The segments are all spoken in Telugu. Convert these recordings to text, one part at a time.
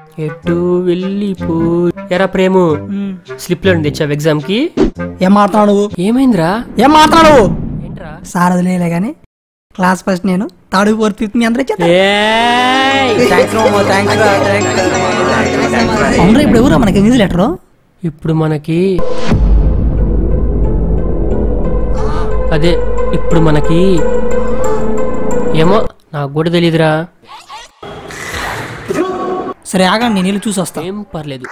ఎటు వెళ్ళిపో ఎరా ప్రేము స్లిప్ లో తెచ్చావు ఎగ్జామ్ కి ఏం మాట్లాడు నువ్వు ఏమైందిరా ఏం మాట్లాడు నువ్వు ఏంట్రా సార్ వదిలేలే కానీ క్లాస్ ఫస్ట్ నేను థర్డ్ ఫోర్త్ ఫిఫ్త్ మీ అందరూ ఇచ్చేస్తా. అవునరా ఇప్పుడు ఎవరు మనకి ఇంగ్లీష్ లెటరు ఇప్పుడు మనకి అదే ఇప్పుడు మనకి ఏమో నాకు కూడా తెలియదురా సరే ఆగండి నేను వెళ్ళి చూసి వస్తా ఏం పర్లేదు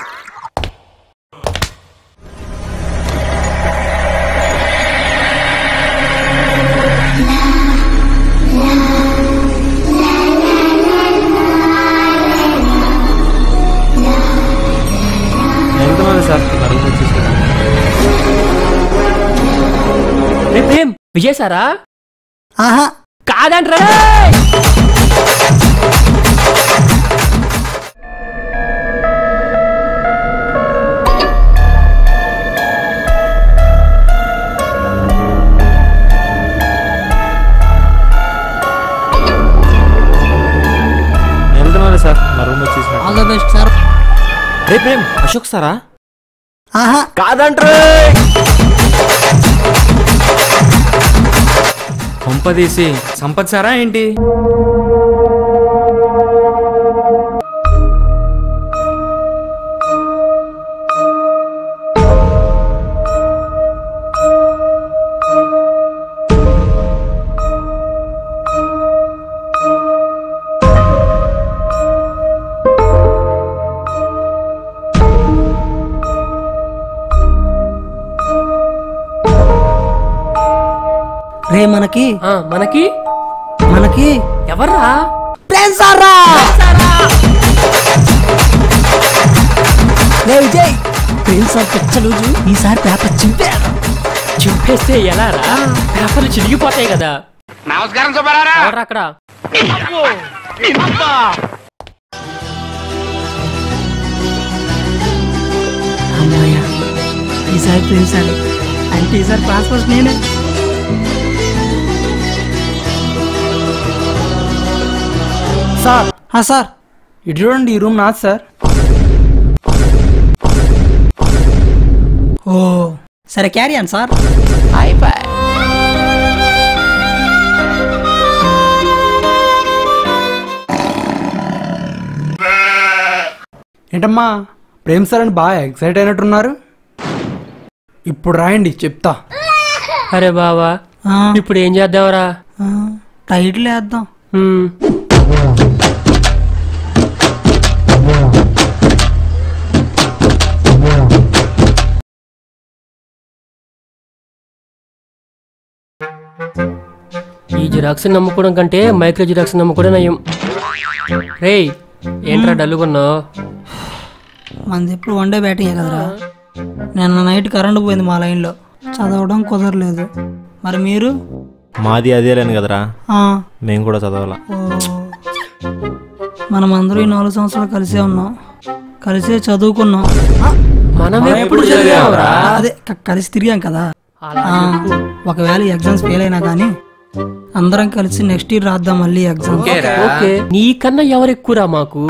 వెళ్తున్నాను సార్ మరుగుదొడ్డి వచ్చేసాను. రే ప్రేమ్ విజయ్ సారా ఆహా కాదంట్రా వెళ్తున్నాను సార్ మా రూమ్ వచ్చేసిన ఆల్ ద బెస్ట్ సార్ రే ప్రేమ్ అశోక్ సారా ఆహా కాదంట్రే కొంపదీసి సంపత్ సారా ఏంటి రే మనకి ఆ, మనకి మనకి ఎవర్రా ప్రేమ్ సార్ రా రే విజయ్ ప్రేమ్ సార్ పిచ్చలు ఈసారి పేపర్ చింపాడు చింపేస్తే ఎలా రా పేపర్లు చిరిగిపోతాయి కదా నమస్కారం సుబ్బారావు ఎవర్రా అక్కడ అమ్మాయ ఈసారి ప్రేమ్ సార్ అంటే ఈసారి క్లాస్ ఫస్ట్ నేనే సార్ ఆ సార్ ఇటు చూడండి ఈ రూమ్ నాది సార్ ఓ సరే క్యారీ అన్ సార్ ఏంటమ్మా ప్రేమ్ సార్ అని బాగా ఎక్సైట్ అయినట్టున్నారు ఇప్పుడు రాయండి చెప్తా అరే బావా ఆ, ఇప్పుడు ఏం చేద్దాంరా ఆ, టైటిల్ వేద్దాం హ్మ్. ఈ జిరాక్స్ నమ్ముకోవడం కంటే మైక్రో జిరాక్స్ నమ్ముకోవడం నయం రేయ్ ఏంట్రా డల్లుకున్నావు మనది ఎప్పుడు వన్ డే బ్యాటింగ్ కదరా నిన్న నైట్ కరెంట్ పోయింది మా లైన్లో చదవడం కుదరలేదు మరి మీరు మాది అదేలేను కదరా ఆ, మేము కూడా చదవాల ఓ. మనం అందరూ ఈ నాలుగు సంవత్సరాలు కలిసే ఉన్నాం కలిసే చదువుకున్నాం ఆ, మనం ఎప్పుడు చదివాంరా అదే క- కలిసి తిరిగాం కదా అలా ఆ, ఒకవేళ ఎగ్జామ్స్ ఫెయిల్ అయినా కానీ అందరం కలిసి నెక్స్ట్ ఇయర్ రాద్దాం మళ్ళీ ఎగ్జామ్ ఓకే నీకన్నా ఎవరు ఎక్కువరా మాకు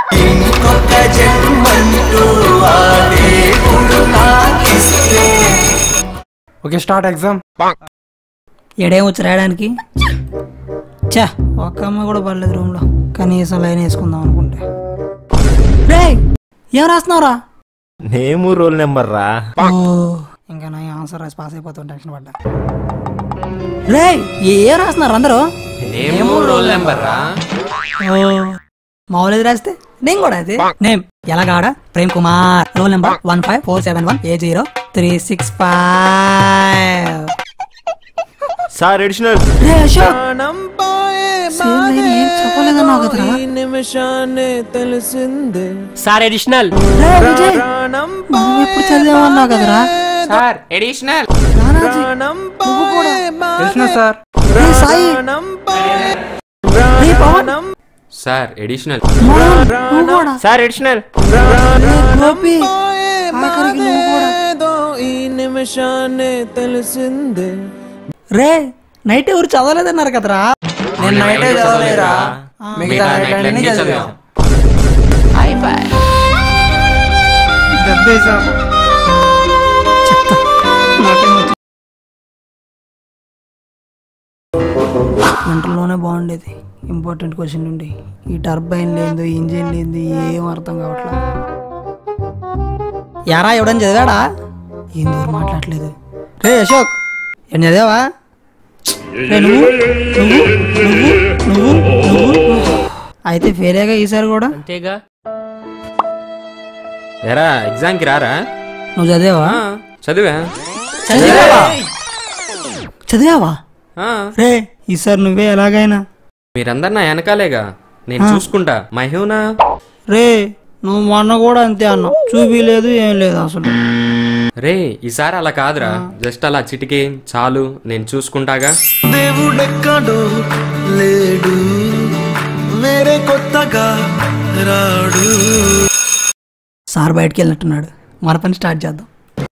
ఓకే స్టార్ట్ ఎగ్జామ్ ఏడేం వచ్చి రాయడానికి చా ఒక్క అమ్మ కూడా పడలేదు రూమ్ లో కనీసం లైన్ వేసుకుందాం అనుకుంటే రేయ్ ఏం రాస్తున్నావురా నేము రోల్ నెంబర్ రా ఓ ఇంకా నా ఆన్సర్ రాసి పాస్ అయిపోతాం టెన్షన్ పడ్డా రేయ్ ఏం రాస్తున్నారు అందరూ ఏమో రోల్ నెంబర్ రా ఓ మామూలు రాస్తే నేను కూడా అయితే నేమ్ ఎలాగాడ Prem Kumar roll number one five four seven one A zero three six five sir additional రే అశోక్ సేమ్ లైన్ ఏం చెప్పలేదన్నావు కదరా నిమిషాన్ని తెలిసిందే సార్ అడిషనల్ రే విజయ్ మనం ఎప్పుడు చదివామన్నావు కదరా సార్ ఎడిషనల్ నానాజీ నువ్వు కూడా తెలిసిన సార్ రే సాయి రే పవన్ సార్ ఎడిషనల్ మోహన్ నువ్వు కూడా సార్ ఎడిషనల్ రే గోపి ఆఖరికి నువ్వు కూడా ఏదో ఈ నిమిషాన్ని తెలిసిందే రే నైట్ ఎవరు చదవలేదన్నారు కదరా నేను నైటే చదవలేరా మిగతా మిగతా నైట్లన్నీ నైట్లన్నీ చదివాం చదివాం దెబ్బేసా చెత్త నాకేం వచ్చు. గంటల్లోనే బాగుండేది ఇంపార్టెంట్ క్వశ్చన్ ఉండి ఈ టర్బైన్ లేదు ఇంజిన్ లేదు ఏం అర్థం కావట్లేదు యారా ఎవడని చదివాడా ఏం దూరం మాట్లాడలేదు రే అశోక్ ఏం చదివావా రే నువ్వు నువ్వు నువ్వు నువ్వు నువ్వు అయితే ఫెయిలేగా ఈసారి కూడా అంతేగా ఎరా ఎగ్జామ్కి రారా నువ్వు చదివావా ఆ, చదివా చదివావా చదివావా ఆ, రే ఈసారి నువ్వే ఎలాగైనా మీరందరు నా వెనకాలేగా నేను చూసుకుంటా మహేవునా రే నువ్వు మొన్న కూడా అంతే అన్నావు చూపిలేదు ఏం లేదు అసలు రే ఈసారి అలా కాదురా జస్ట్ అలా చిటికే చాలు నేను చూసుకుంటాగా దేవుడెక్కడో లేడు వేరే కొత్తగా రాడు సార్ బయటికి వెళ్ళినట్టున్నాడు మన పని స్టార్ట్ చేద్దాం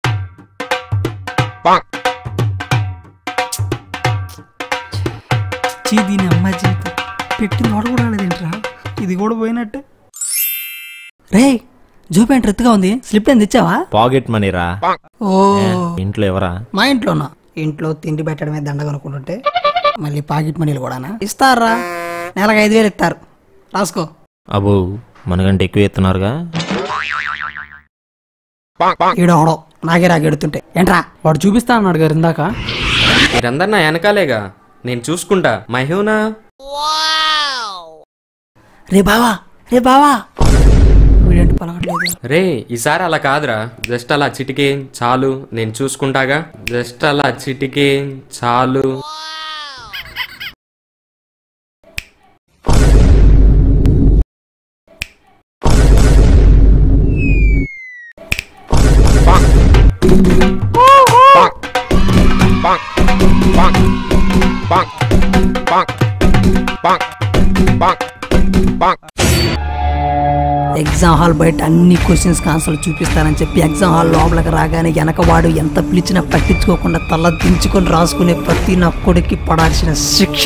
చీ దీని అమ్మ జీవితం పెట్టి నోట కూడా రాలేదేంట్రా ఇది కూడా పోయినట్టే రే జూ ప్యాంట్ రెత్తుగా ఉంది స్లిప్ అని తెచ్చావా పాకెట్ మనీరా ఓ ఇంట్లో ఎవరా మా ఇంట్లోనా ఇంట్లో తిండి పెట్టడమే దండ కొనుక్కుంటుంటే మళ్ళీ పాకెట్ మనీలు కూడానా ఇస్తారా నెలకు ఐదు వేలు ఇస్తారు రాసుకో అబ్బో మనకంటే ఎక్కువ ఎత్తున్నారుగా ఈడవడం నాకే రాకెడుతుంటే ఏంట్రా వాడు చూపిస్తా అన్నాడు గారు ఇందాక మీరందరు నా వెనకాలేగా నేను చూసుకుంటా మహేవునా రే బావా రే బావా వీడేంటి పలకట్లేదు రే ఈసారి అలా కాదురా జస్ట్ అలా చిటికే చాలు నేను చూసుకుంటాగా జస్ట్ అలా చిటికే చాలు ఎగ్జామ్ హాల్ బయట అన్ని క్వశ్చన్స్ ఆన్సర్లు చూపిస్తానని చెప్పి ఎగ్జామ్ హాల్ లోపలికి రాగానే వెనకవాడు ఎంత పిలిచినా పట్టించుకోకుండా తల దించుకొని రాసుకునే ప్రతి నా కొడుక్కి పడాల్సిన శిక్ష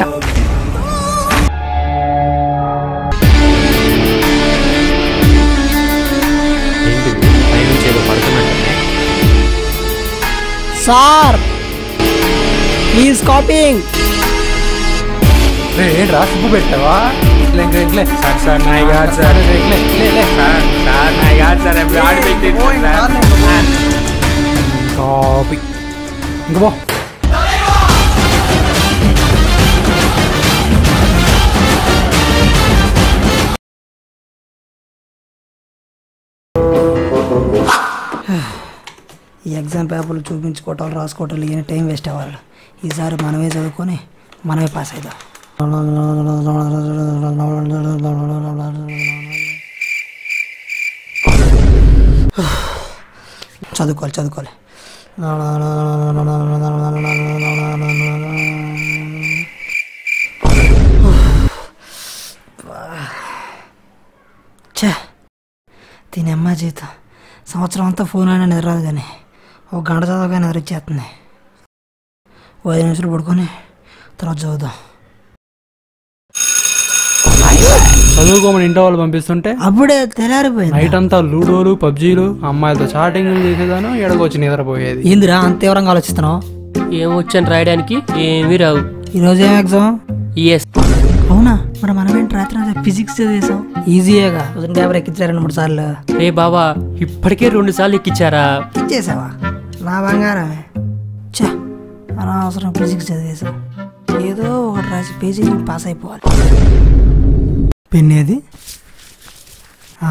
ఏంటిది పైనుంచి ఏదో పడుతున్నట్టు సార్ ప్లీజ్ కాపింగ్ రే ఏంట్రా సిగ్గు పెట్టావా ఇట్లే, ఇట్లే, ఇట్లే. సార్ సార్ నాయ్ గారు సార్ రే, ఇట్లే, ఇట్లే, ఇట్లే. సార్ సార్ నాయ్ గారు సార్ ఎప్పుడు ఆడి పెట్టేసి సార్ కాపీ ఇంక పో ఈ ఎగ్జామ్ పేపర్లు చూపించుకోవటం రాసుకోవటం లేని టైం వేస్ట్ అవ్వాలి ఈసారి మనమే చదువుకొని మనమే పాస్ అవుదాం చదువుకోవాలి చదువుకోవాలి ఛే దీని అమ్మ జీతం సంవత్సరం అంతా ఫోన్ అయినా నిద్రరాదు కానీ ఒక గంట చదవగా నిద్ర ఇచ్చేస్తుంది ఓ ఐదు నిమిషాలు పడుకొని తర్వాత చదువుదాం చదువుకోమని ఇంట్లో వాళ్ళు పంపిస్తుంటే అప్పుడే తెల్లారిపోయింది నైట్ అంతా లూడోలు పబ్జీలు అమ్మాయిలతో చాటింగ్లు చేసేదాను ఎడకొచ్చి నిద్రపోయేది ఏందిరా అంత తీవ్రంగా ఆలోచిస్తున్నావు ఏం వచ్చాను రాయడానికి ఏమీ రావు ఈరోజు ఏం ఎగ్జామ్ ఎస్ అవునా మరి మనమేంటి రాత్రి అంతా ఫిజిక్స్ చదివేసాం ఈజీగా ఉదయం పేపర్ ఎక్కించారు రెండు మూడు సార్లు రే బావా ఇప్పటికే రెండు సార్లు ఎక్కిచ్చారా ఇచ్చేసావా నా బంగారమే చా అనవసరం ఫిజిక్స్ చదివేసాం ఏదో ఒకటి రాసి పేజీ పాస్ అయిపోవాలి పెన్ ఏది ఆ.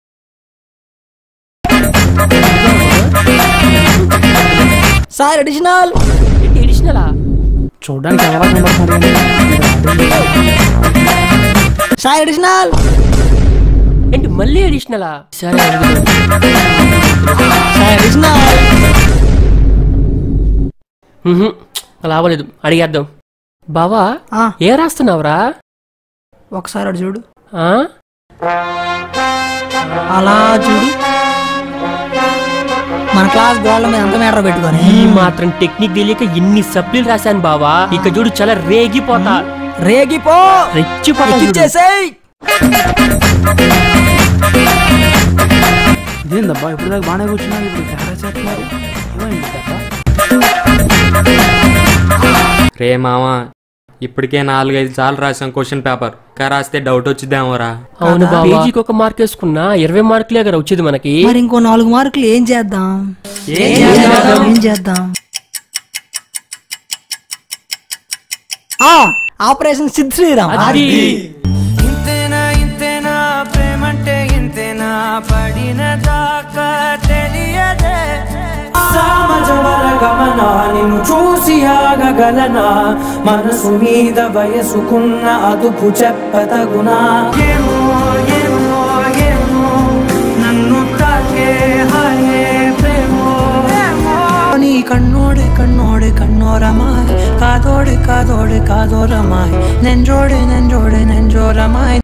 సార్ అడిషనల్ ఏంటి ఎడిషనలా చూడడానికి ఎలా కనబడుతున్నారు సార్ అడిషనల్ ఏంటి మళ్ళీ ఎడిషనలా సరే అడుగుదాం. సార్ అడిషనల్ మ్హూ, అలా అవ్వలేదు అడిగేద్దాం బావా ఆ, ఏ రాస్తున్నావురా ఒకసారి అటు చూడు ఆ? అలా చూడు మన క్లాస్ గోళ్ళ మీద అంత మేటర్ పెట్టుకొని ఈ మాత్రం టెక్నిక్ తెలియక ఇన్ని సప్లీలు రాశాను బావా ఇక చూడు చాలా రేగిపోతా రేగిపో రెచ్చిపోతా చూడు. ఎక్కిచ్చేసేయ్ ఏందబ్బా ఇప్పుడు దాకా బాగానే కూర్చున్నారు ఇప్పుడు తేడా చేస్తున్నారు ఏమైందబ్బా రే మామ ఇప్పటికే నాలుగైదు సార్లు రాసాం క్వశ్చన్ పేపర్ ఇంకా రాస్తే డౌట్ వచ్చిద్దామోరా అవును బాబా పేజీకి ఒక మార్క్ వేసుకున్నా ఇరవై మార్కులే కదా వచ్చేది మనకి మరి ఇంకో నాలుగు మార్కులు ఏం చేద్దాం ఏం చేద్దాం? ఏం చేద్దాం ఆ, ఆపరేషన్ సిద్ధ్ శ్రీరామ్ అది ఇంతేనా ఇంతేనా ప్రేమంటే ఇంతేనా పడిన దాకా తెలియదే సామజవర గమన నిన్ను చూసి ఆగగలనా మనసు మీద వయసుకున్న అదుపు చెప్పతగునా ఏమో ఏమో ఏమో నన్ను తాకే హాయే ప్రేమో ఏమో നീ കണ്ണോട് കണ്ണോട് കണ്ണോരമായി കാതോട് കാതോട് കാതോരമായി നെഞ്ചോട് നെഞ്ചോട് നെഞ്ചോരമായി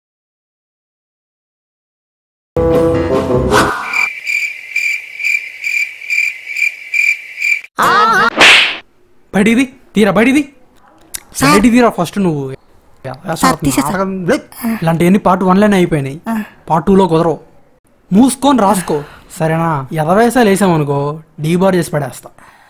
బడిది తీరా బడిది బయటి తీరా ఫస్ట్ నువ్వు నాటకం, లే. ఇలాంటివన్నీ పార్ట్ వన్లోనే అయిపోయినాయి పార్ట్ టూలో కుదరవు మూసుకొని రాసుకో సరేనా ఎదవేసాలు వేసామనుకో డీబార్ చేసి పడేస్తా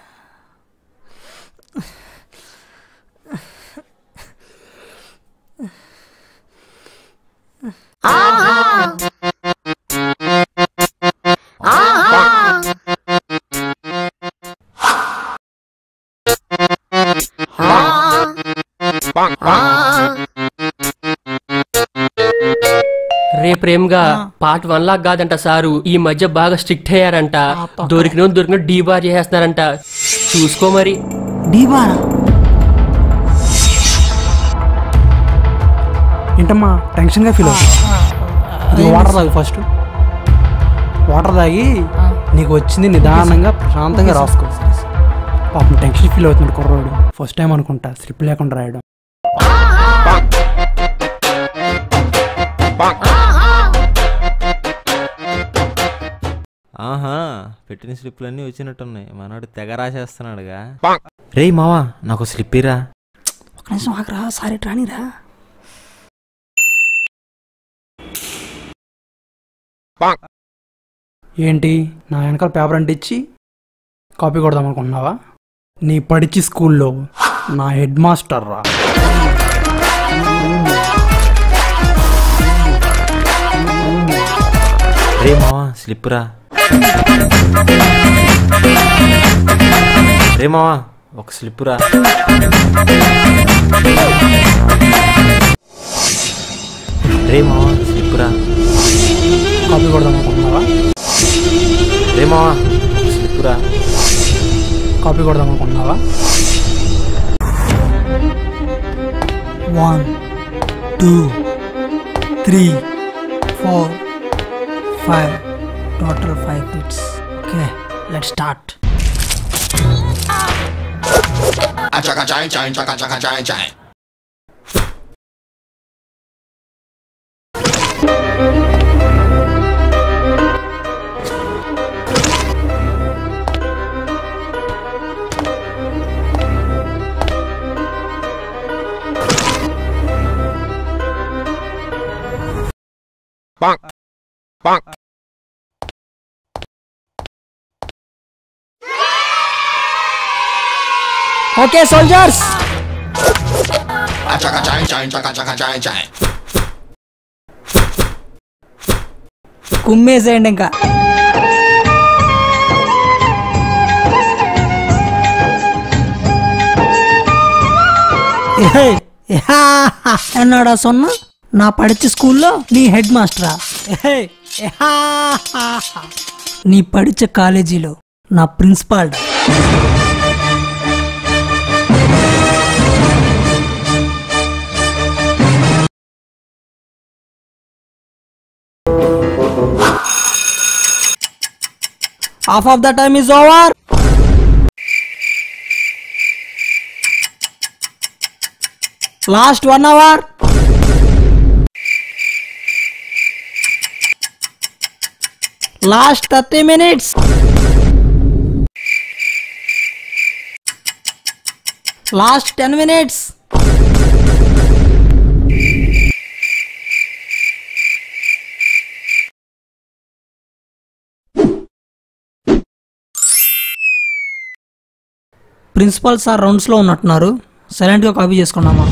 రే ప్రేమ్గా పార్ట్ వన్ లాగా కాదంట సారు ఈ మధ్య బాగా స్ట్రిక్ట్ అయ్యారంట దొరికిన దొరికిన డీ బార్ చేసేస్తున్నారంట చూసుకో మరి డీబారా ఏంటమ్మా టెన్షన్గా ఫీల్ అవుతుంది వాటర్ తాగు ఫస్ట్ వాటర్ తాగి నీకు వచ్చింది నిదానంగా ప్రశాంతంగా రాసుకో పాపం టెన్షన్ ఫీల్ అవుతున్నాడు కుర్రోడు ఫస్ట్ టైం అనుకుంటా స్లిప్ లేకుండా రాయడం ఆహా పెట్టిన స్లిప్లన్నీ వచ్చినట్టున్నాయి మనోడు తెగ రాసేస్తున్నాడుగా రేయ్ మావా నాకు స్లిప్ ఇరా ఒక నిమిషం ఆగరా సారీ రానిరా ఏంటి నా వెనకాల పేపర్ అంటే ఇచ్చి కాపీ కొడదాం అనుకుంటున్నావా నీ పడిచి స్కూల్లో నా హెడ్ మాస్టర్ రా రే మావా స్లిప్ రా రే మావా ఒక స్లిప్ రా రే మావా స్లిప్ రా కాపీ కొడదాం అనుకుంటున్నావా రే మావా ఒక స్లిప్ రా కాపీ కొడదాం అనుకుంటున్నావా one two three four five total five fits okay let start Chaka chai chai chaka chaka chai chai. Bonk. Bonk. Okay soldiers Chaka chai chai chaka chaka chai chai. కుమ్మేసేయండి ఇంకా ఏయ్, యా, ఎన్నాడా సొన్న నా పడిచి స్కూల్లో నీ హెడ్ మాస్టరా ఏయ్, యా, నీ పడిచే కాలేజీలో నా principal half of the time is over last one hour last thirty minutes last ten minutes principal sir రౌండ్స్లో ఉన్నట్టున్నారు సైలెంట్గా కాపీ చేసుకున్నామా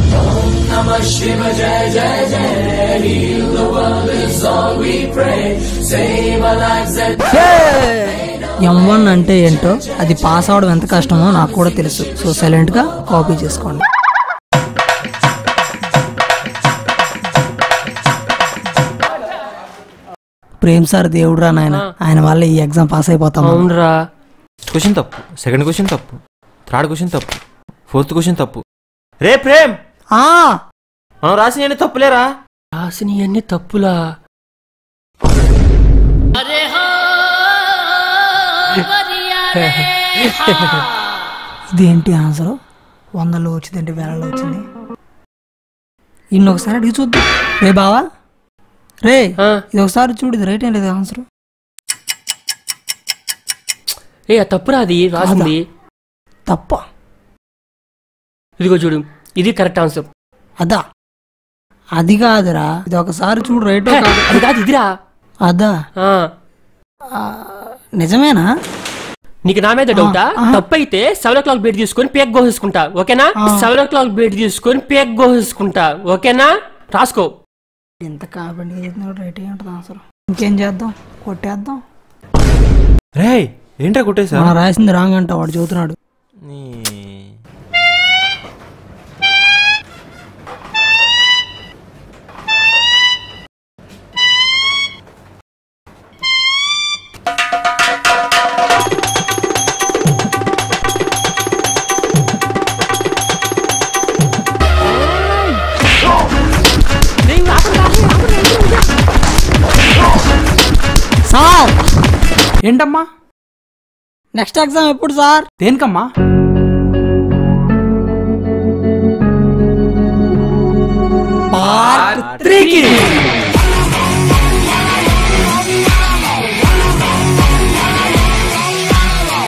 ఎం వన్ అంటే ఏంటో అది పాస్ అవడం ఎంత కష్టమో నాకు కూడా తెలుసు సో సైలెంట్గా కాపీ చేసుకోండి ప్రేమ్ సార్ దేవుడురా నాయన ఆయన వల్ల ఈ ఎగ్జామ్ పాస్ అయిపోతాం అవునరా క్వశ్చన్ తప్పు సెకండ్ క్వశ్చన్ తప్పు థర్డ్ క్వశ్చన్ తప్పు ఫోర్త్ క్వశ్చన్ తప్పు రే ప్రేమ్ ఆ, మనం రాసిన తప్పులేరా రాసిన అన్ని తప్పులా ఇదేంటి ఆన్సర్ వందలో వచ్చిందంటే వేలలో వచ్చింది ఇన్ని ఒకసారి అడిగి చూద్దాం రే బావా రే ఆ, ఇది ఒకసారి చూడు ఇది రైట్ ఏం లేదు ఆన్సర్ ఏ ఆ తప్పురా అది రాసింది తప్ప ఇదిగో చూడు ఇది కరెక్ట్ ఆన్సర్ అదా అది కాదురా ఇది ఒకసారి చూడు రైట్ అది కాదు ఇదిరా అదా ఆ, ఆ, నిజమేనా నీకు నా మీద డౌటా ఆ. తప్పు అయితే సెవెన్ ఓ క్లాక్ బేట్ తీసుకొని పేక్ కోసేసుకుంటా ఓకేనా ఆ. సెవెన్ ఓ క్లాక్ బేట్ తీసుకొని పేక్ కోసేసుకుంటా ఓకేనా రాసుకో ఎంత కాబట్టి చేసినాడు రైట్ అయ్యి ఉంటుంది ఆన్సర్ ఇంకేం చేద్దాం కొట్టేద్దాం రే ఏంట్రా కొట్టేసా మనం రాసింది రాంగ్ అంట వాడు చదువుతున్నాడు సార్ ఏంటమ్మా నెక్స్ట్ ఎగ్జామ్ ఎప్పుడు సార్ దేనికమ్మా పార్ట్ త్రీకి